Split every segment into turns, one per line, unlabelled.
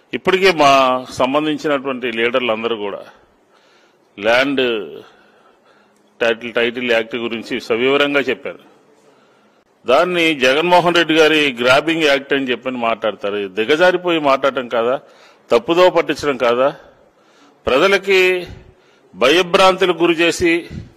ఇప్పటికే మా సంబంధించినటువంటి లీడర్లు అందరూ కూడా ల్యాండ్ టైటిల్ టైటిల్ యాక్ట్ గురించి సవివరంగా చెప్పారు దాన్ని జగన్మోహన్ రెడ్డి గారి గ్రాబింగ్ యాక్ట్ అని చెప్పని మాట్లాడతారు దిగజారిపోయి మాట్లాడటం కాదా తప్పుదో పట్టించడం కాదా ప్రజలకి భయభ్రాంతులకు గురి చేసి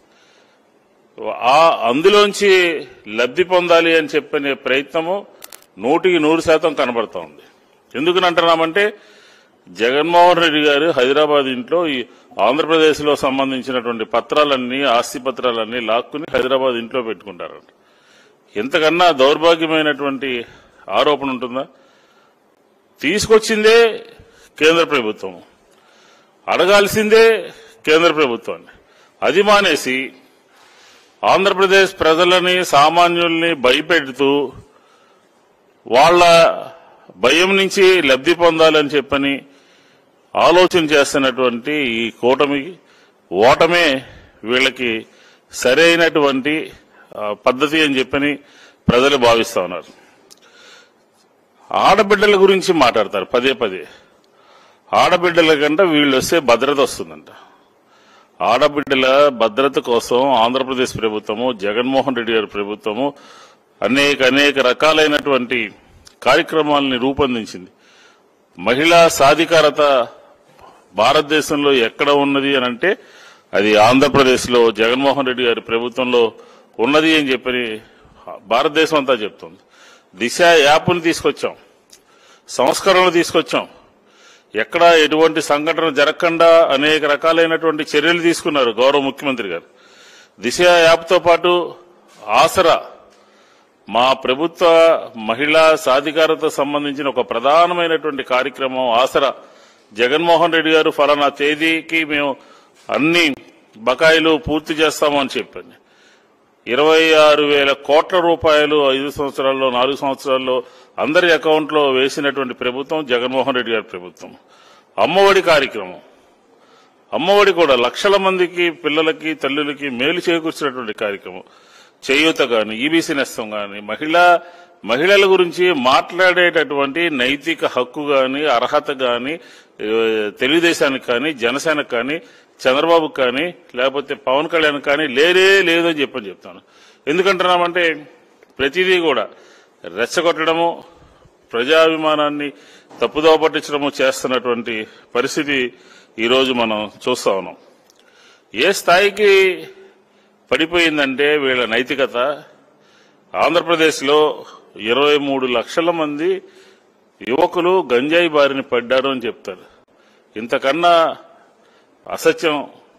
ఆ అందులోంచి లబ్ధి పొందాలి అని చెప్పనే ప్రయత్నము నూటికి నూరు శాతం కనబడతా ఉంది ఎందుకనంటున్నామంటే జగన్మోహన్ రెడ్డి గారు హైదరాబాద్ ఇంట్లో ఈ ఆంధ్రప్రదేశ్లో సంబంధించినటువంటి పత్రాలన్నీ ఆస్తి పత్రాలన్నీ లాక్కుని హైదరాబాద్ ఇంట్లో పెట్టుకుంటారంట ఎంతకన్నా దౌర్భాగ్యమైనటువంటి ఆరోపణ ఉంటుందా తీసుకొచ్చిందే కేంద్ర ప్రభుత్వం అడగాల్సిందే కేంద్ర ప్రభుత్వాన్ని అది మానేసి ఆంధ్రప్రదేశ్ ప్రజలని సామాన్యుల్ని భయపెడుతూ వాళ్ళ భయం నుంచి లబ్ధి పొందాలని చెప్పని ఆలోచన చేస్తున్నటువంటి ఈ కూటమికి ఓటమే వీళ్ళకి సరైనటువంటి ఆ, పద్ధతి అని చెప్పని ప్రజలు భావిస్తా ఉన్నారు ఆడబిడ్డల గురించి మాట్లాడతారు పదే పదే ఆడబిడ్డల కంటే వీళ్ళు వస్తే భద్రత వస్తుందంట ఆడబిడ్డల భద్రత కోసం ఆంధ్రప్రదేశ్ ప్రభుత్వము జగన్మోహన్ రెడ్డి గారి ప్రభుత్వము అనేక అనేక రకాలైనటువంటి కార్యక్రమాలని రూపొందించింది మహిళా సాధికారత భారతదేశంలో ఎక్కడ ఉన్నది అని అంటే అది ఆంధ్రప్రదేశ్లో జగన్మోహన్ రెడ్డి గారి ప్రభుత్వంలో ఉన్నది అని చెప్పని భారతదేశం అంతా చెప్తుంది దిశ యాప్ని తీసుకొచ్చాం సంస్కరణలు తీసుకొచ్చాం ఎక్కడ ఎటువంటి సంఘటన జరగకుండా అనేక రకాలైనటువంటి చర్యలు తీసుకున్నారు గౌరవ ముఖ్యమంత్రి గారు దిశ యాప్తో పాటు ఆసరా మా ప్రభుత్వ మహిళా సాధికారత సంబంధించిన ఒక ప్రధానమైనటువంటి కార్యక్రమం ఆసరా జగన్మోహన్ రెడ్డి గారు ఫలానా తేదీకి మేము అన్ని బకాయిలు పూర్తి చేస్తామని చెప్పండి ఇరవై ఆరు వేల కోట్ల రూపాయలు ఐదు సంవత్సరాల్లో నాలుగు సంవత్సరాల్లో అందరి అకౌంట్లో వేసినటువంటి ప్రభుత్వం జగన్మోహన్ రెడ్డి గారి ప్రభుత్వం అమ్మఒడి కార్యక్రమం అమ్మఒడి కూడా లక్షల మందికి పిల్లలకి తల్లులకి మేలు చేకూర్చినటువంటి కార్యక్రమం చేయూత గాని ఈబీసీ నేస్తం గాని మహిళా మహిళల గురించి మాట్లాడేటటువంటి నైతిక హక్కు గాని అర్హత గాని ఏ, తెలుగుదేశానికి కానీ జనసేనకు కానీ చంద్రబాబుకు కానీ లేకపోతే పవన్ కళ్యాణ్ కానీ లేరే లేదని చెప్పని చెప్తాను ఎందుకంటున్నామంటే ప్రతిదీ కూడా రెచ్చగొట్టడము ప్రజాభిమానాన్ని తప్పుదోవ పట్టించడము చేస్తున్నటువంటి పరిస్థితి ఈరోజు మనం చూస్తా ఉన్నాం ఏ స్థాయికి పడిపోయిందంటే వీళ్ళ నైతికత ఆంధ్రప్రదేశ్లో ఇరవై మూడు లక్షల మంది యువకులు గంజాయి బారిన పడ్డారు అని చెప్తారు ఇంతకన్నా అసత్యం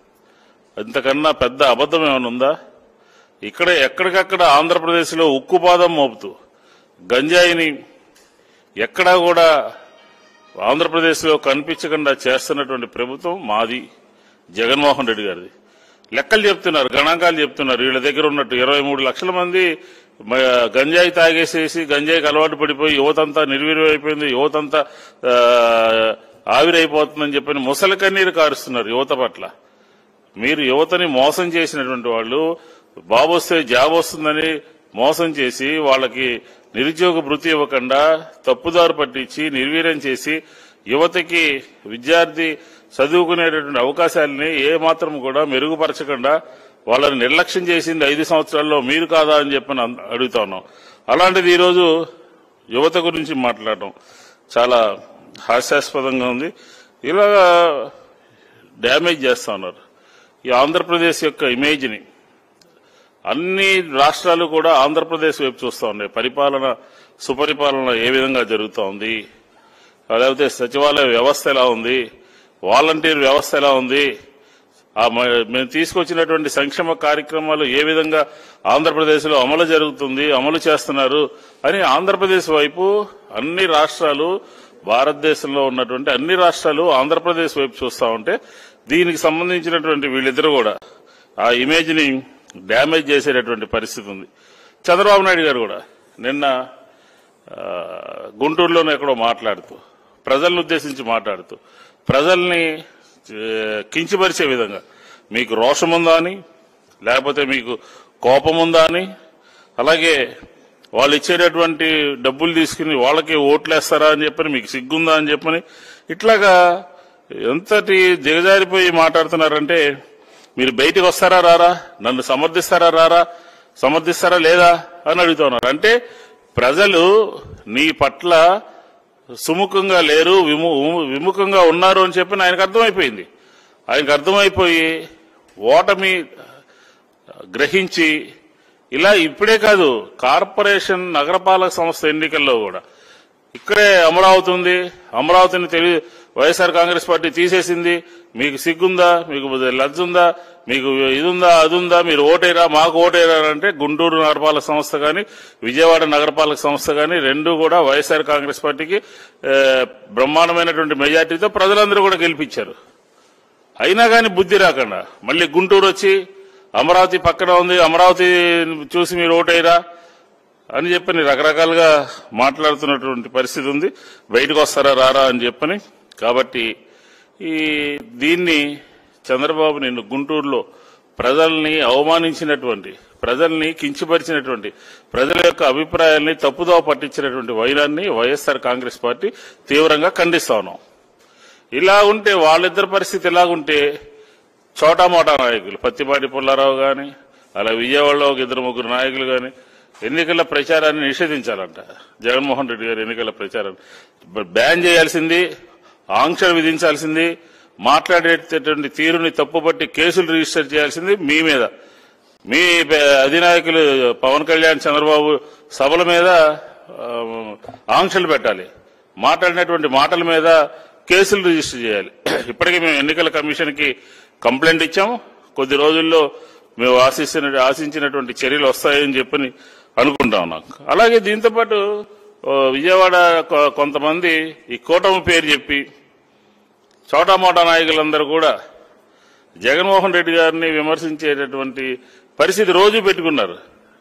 ఇంతకన్నా పెద్ద అబద్ధం ఏమైనా ఉందా ఇక్కడ ఎక్కడికక్కడ ఆంధ్రప్రదేశ్లో ఉక్కుపాదం మోపుతూ గంజాయిని ఎక్కడా కూడా ఆంధ్రప్రదేశ్లో కనిపించకుండా చేస్తున్నటువంటి ప్రభుత్వం మాది జగన్మోహన్ రెడ్డి గారిది లెక్కలు చెప్తున్నారు గణాంకాలు చెప్తున్నారు వీళ్ళ దగ్గర ఉన్నట్టు ఇరవై మూడు లక్షల మంది మ- గంజాయి తాగేసేసి గంజాయికి అలవాటు పడిపోయి యువతంతా నిర్వీర్యం అయిపోయింది యువతంతా ఆ, ఆవిరైపోతుందని చెప్పని ముసలి కన్నీరు కారుస్తున్నారు యువత పట్ల మీరు యువతని మోసం చేసినటువంటి వాళ్ళు బాబు వస్తే జాబ్ వస్తుందని మోసం చేసి వాళ్ళకి నిరుద్యోగ భృతి ఇవ్వకుండా తప్పుదారు పట్టించి నిర్వీర్యం చేసి యువతకి విద్యార్థి చదువుకునేటటువంటి అవకాశాలని ఏ మాత్రం కూడా మెరుగుపరచకుండా వాళ్ళని నిర్లక్ష్యం చేసింది ఐదు సంవత్సరాల్లో మీరు కాదా అని చెప్పి నేను అడుగుతా ఉన్నాం అలాంటిది ఈరోజు యువత గురించి మాట్లాడటం చాలా హాస్యాస్పదంగా ఉంది ఇలాగా డ్యామేజ్ చేస్తా ఉన్నారు ఈ ఆంధ్రప్రదేశ్ యొక్క ఇమేజ్ని అన్ని రాష్ట్రాలు కూడా ఆంధ్రప్రదేశ్ వైపు చూస్తూ ఉన్నాయి పరిపాలన సుపరిపాలన ఏ విధంగా జరుగుతూ ఉంది లేకపోతే సచివాలయ వ్యవస్థ ఎలా ఉంది వాలంటీర్ వ్యవస్థ ఎలా ఉంది ఆ మ- మేము తీసుకొచ్చినటువంటి సంక్షేమ కార్యక్రమాలు ఏ విధంగా ఆంధ్రప్రదేశ్లో అమలు జరుగుతుంది అమలు చేస్తున్నారు అని ఆంధ్రప్రదేశ్ వైపు అన్ని రాష్ట్రాలు భారతదేశంలో ఉన్నటువంటి అన్ని రాష్ట్రాలు ఆంధ్రప్రదేశ్ వైపు చూస్తా ఉంటే దీనికి సంబంధించినటువంటి వీళ్ళిద్దరూ కూడా ఆ ఇమేజ్ ని డ్యామేజ్ చేసేటటువంటి పరిస్థితి ఉంది చంద్రబాబు నాయుడు గారు కూడా నిన్న ఆ, గుంటూరులోనే ఎక్కడో మాట్లాడుతూ ప్రజలను ఉద్దేశించి మాట్లాడుతూ ప్రజల్ని ఏ, కించపరిచే విధంగా మీకు రోషం ఉందా అని లేకపోతే మీకు కోపం ఉందా అని అలాగే వాళ్ళు ఇచ్చేటటువంటి డబ్బులు తీసుకుని వాళ్ళకి ఓట్లేస్తారా అని చెప్పని మీకు సిగ్గుందా అని చెప్పని ఇట్లాగా ఎంతటి దిగజారిపోయి మాట్లాడుతున్నారంటే మీరు బయటికి వస్తారా రారా నన్ను సమర్థిస్తారా రారా సమర్థిస్తారా లేదా అని అడుగుతున్నారు అంటే ప్రజలు నీ పట్ల సుముఖంగా లేరు విము విముఖంగా ఉన్నారు అని చెప్పి ఆయనకు అర్థమైపోయింది ఆయనకు అర్థమైపోయి ఓటమి గ్రహించి ఇలా ఇప్పుడే కాదు కార్పొరేషన్ నగరపాలక సంస్థ ఎన్నికల్లో కూడా ఇక్కడే అమరావతి ఉంది అమరావతిని తెలియ వైఎస్ఆర్ కాంగ్రెస్ పార్టీ తీసేసింది మీకు సిగ్గుందా మీకు లజ్జ ఉందా మీకు ఇది ఉందా అది ఉందా మీరు ఓటేరా మాకు ఓటేరా అంటే గుంటూరు నగరపాలక సంస్థ కానీ విజయవాడ నగరపాలక సంస్థ కానీ రెండు కూడా వైఎస్ఆర్ కాంగ్రెస్ పార్టీకి ఏ, బ్రహ్మాండమైనటువంటి మెజార్టీతో ప్రజలందరూ కూడా గెలిపించారు అయినా కానీ బుద్ధి రాకుండా మళ్ళీ గుంటూరు వచ్చి అమరావతి పక్కన ఉంది అమరావతి చూసి మీరు ఓటేయరా అని చెప్పని రకరకాలుగా మాట్లాడుతున్నటువంటి పరిస్థితి ఉంది బయటకు వస్తారా రారా అని చెప్పని కాబట్టి ఈ దీన్ని చంద్రబాబు నిన్ను గుంటూరులో ప్రజల్ని అవమానించినటువంటి ప్రజల్ని కించపరిచినటువంటి ప్రజల యొక్క అభిప్రాయాల్ని తప్పుదోవ పట్టించినటువంటి వైరాన్ని వైఎస్ఆర్ కాంగ్రెస్ పార్టీ తీవ్రంగా ఖండిస్తా ఉన్నాం ఇలా ఉంటే వాళ్ళిద్దరి పరిస్థితి ఎలాగుంటే చోటా మోటా నాయకులు పత్తిపాటి పుల్లారావు గాని అలా విజయవాడలో ఒక ఇద్దరు ముగ్గురు నాయకులు గాని ఎన్నికల ప్రచారాన్ని నిషేధించాలంట జగన్మోహన్ రెడ్డి గారు ఎన్నికల ప్రచారాన్ని బ్యాన్ చేయాల్సింది ఆంక్షలు విధించాల్సింది మాట్లాడేటటువంటి తీరుని తప్పుపట్టి కేసులు రిజిస్టర్ చేయాల్సింది మీ మీద మీ పే- అధినాయకులు పవన్ కళ్యాణ్ చంద్రబాబు సభల మీద ఆ, ఆంక్షలు పెట్టాలి మాట్లాడినటువంటి మాటల మీద కేసులు రిజిస్టర్ చేయాలి ఇప్పటికే మేము ఎన్నికల కమిషన్ కి కంప్లైంట్ ఇచ్చాము కొద్ది రోజుల్లో మేము ఆశిస్తున్న ఆశించినటువంటి చర్యలు వస్తాయని చెప్పని అనుకుంటా ఉన్నాం అలాగే దీంతో పాటు ఓ, విజయవాడ కొ- కొంతమంది ఈ కూటమి పేరు చెప్పి చోటామోటా నాయకులందరూ కూడా జగన్మోహన్ రెడ్డి గారిని విమర్శించేటటువంటి పరిస్థితి రోజు పెట్టుకున్నారు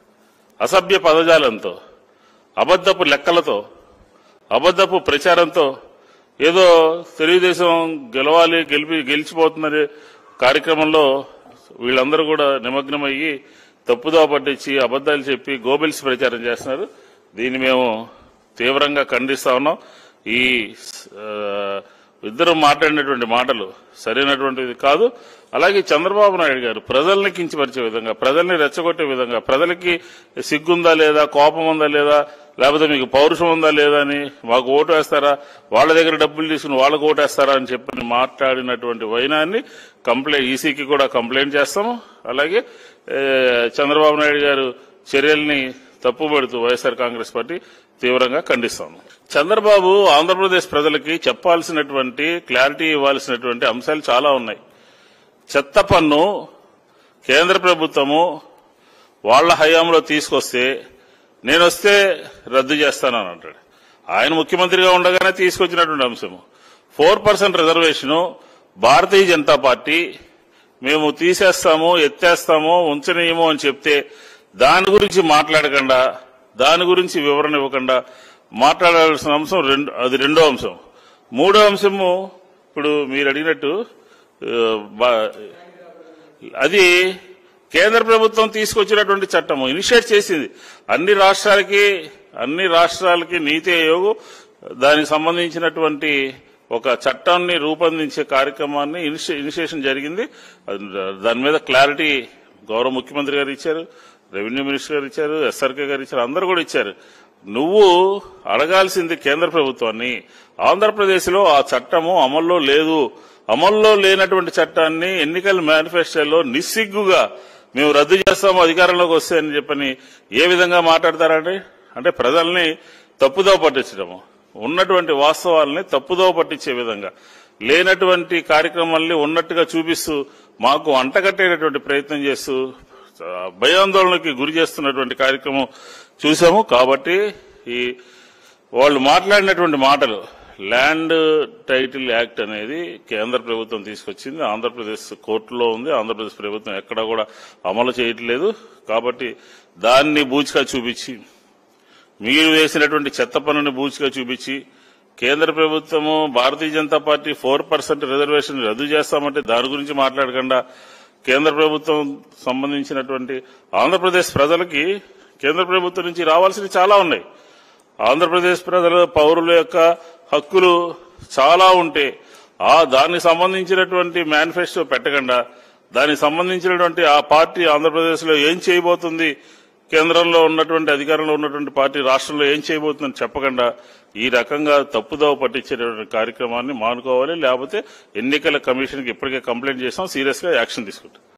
అసభ్య పదజాలంతో అబద్ధపు లెక్కలతో అబద్ధపు ప్రచారంతో ఏదో తెలుగుదేశం గెలవాలి గెలిపి గెలిచిపోతుందనే కార్యక్రమంలో వీళ్ళందరూ కూడా నిమగ్నమయ్యి తప్పుదోవ పట్టించి అబద్దాలు చెప్పి గోబెల్స్ ప్రచారం చేస్తున్నారు దీన్ని మేము తీవ్రంగా ఖండిస్తా ఉన్నాం ఈ ఆ, ఇద్దరు మాట్లాడినటువంటి మాటలు సరైనటువంటిది కాదు అలాగే చంద్రబాబు నాయుడు గారు ప్రజల్ని కించపరిచే విధంగా ప్రజల్ని రెచ్చగొట్టే విధంగా ప్రజలకి సిగ్గుందా లేదా కోపం ఉందా లేదా లేకపోతే మీకు పౌరుషం ఉందా లేదా అని మాకు ఓటు వేస్తారా వాళ్ళ దగ్గర డబ్బులు తీసుకుని వాళ్ళకు ఓటు వేస్తారా అని చెప్పి మాట్లాడినటువంటి వైనాన్ని కంప్లైంట్ ఈసీకి కూడా కంప్లైంట్ చేస్తాము అలాగే ఏ, చంద్రబాబు నాయుడు గారు చర్యల్ని తప్పుపడుతూ వైఎస్ఆర్ కాంగ్రెస్ పార్టీ తీవ్రంగా ఖండిస్తాము చంద్రబాబు ఆంధ్రప్రదేశ్ ప్రజలకి చెప్పాల్సినటువంటి క్లారిటీ ఇవ్వాల్సినటువంటి అంశాలు చాలా ఉన్నాయి చెత్త పన్ను కేంద్ర ప్రభుత్వము వాళ్ళ హయాంలో తీసుకొస్తే నేను వస్తే రద్దు చేస్తానని అంటాడు ఆయన ముఖ్యమంత్రిగా ఉండగానే తీసుకొచ్చినటువంటి అంశము four percent reservation Bharatiya Janata Party మేము తీసేస్తాము ఎత్తేస్తాము ఉంచనీయము అని చెప్తే దాని గురించి మాట్లాడకుండా దాని గురించి వివరణ ఇవ్వకుండా మాట్లాడాల్సిన అంశం రెండు అది రెండో అంశం మూడో అంశము ఇప్పుడు మీరు అడిగినట్టు ఆ, బా- అది కేంద్ర ప్రభుత్వం తీసుకొచ్చినటువంటి చట్టము ఇనిషియేట్ చేసింది అన్ని రాష్ట్రాలకి అన్ని రాష్ట్రాలకి నీతి ఆయోగ్ దానికి సంబంధించినటువంటి ఒక చట్టాన్ని రూపొందించే కార్యక్రమాన్ని ఇనిషి- ఇనిషియేషన్ జరిగింది అది దాని మీద క్లారిటీ గౌరవ ముఖ్యమంత్రి గారు ఇచ్చారు రెవెన్యూ మినిస్టర్ గారు ఇచ్చారు ఎస్ఆర్కే గారు ఇచ్చారు అందరూ కూడా ఇచ్చారు నువ్వు అడగాల్సింది కేంద్ర ప్రభుత్వాన్ని ఆంధ్రప్రదేశ్ లో ఆ చట్టము అమల్లో లేదు అమల్లో లేనటువంటి చట్టాన్ని ఎన్నికల మేనిఫెస్టోలో నిస్సిగ్గుగా మేము రద్దు చేస్తాము అధికారంలోకి వస్తే అని చెప్పని ఏ విధంగా మాట్లాడతారంటే అంటే ప్రజల్ని తప్పుదోవ పట్టించడము ఉన్నటువంటి వాస్తవాల్ని తప్పుదోవ పట్టించే విధంగా లేనటువంటి కార్యక్రమాల్ని ఉన్నట్టుగా చూపిస్తూ మాకు అంటగట్టేటటువంటి ప్రయత్నం చేస్తూ ఆ, భయాందోళనకి గురి చేస్తున్నటువంటి కార్యక్రమం చూసాము కాబట్టి ఈ వాళ్ళు మాట్లాడినటువంటి మాటలు ల్యాండ్ టైటిల్ యాక్ట్ అనేది కేంద్ర ప్రభుత్వం తీసుకొచ్చింది ఆంధ్రప్రదేశ్ కోర్టులో ఉంది ఆంధ్రప్రదేశ్ ప్రభుత్వం ఎక్కడా కూడా అమలు చేయట్లేదు కాబట్టి దాన్ని బూచిగా చూపించి మీరు వేసినటువంటి చెత్త పన్నుని బూచిగా చూపించి కేంద్ర ప్రభుత్వము Bharatiya Janata Party four percent reservation రద్దు చేస్తామంటే దాని గురించి మాట్లాడకుండా కేంద్ర ప్రభుత్వం సంబంధించినటువంటి ఆంధ్రప్రదేశ్ ప్రజలకి కేంద్ర ప్రభుత్వం నుంచి రావాల్సినవి చాలా ఉన్నాయి ఆంధ్రప్రదేశ్ ప్రజల పౌరుల యొక్క హక్కులు చాలా ఉంటే ఆ దానికి సంబంధించినటువంటి మేనిఫెస్టో పెట్టకుండా దానికి సంబంధించినటువంటి ఆ పార్టీ ఆంధ్రప్రదేశ్ లో ఏం చేయబోతుంది కేంద్రంలో ఉన్నటువంటి అధికారంలో ఉన్నటువంటి పార్టీ రాష్ట్రంలో ఏం చేయబోతుందని చెప్పకుండా ఈ రకంగా తప్పుదోవ పట్టించేటువంటి కార్యక్రమాన్ని మానుకోవాలి లేకపోతే ఎన్నికల కమిషన్కి ఇప్పటికే కంప్లైంట్ చేసాం సీరియస్ గా యాక్షన్ తీసుకుంటాం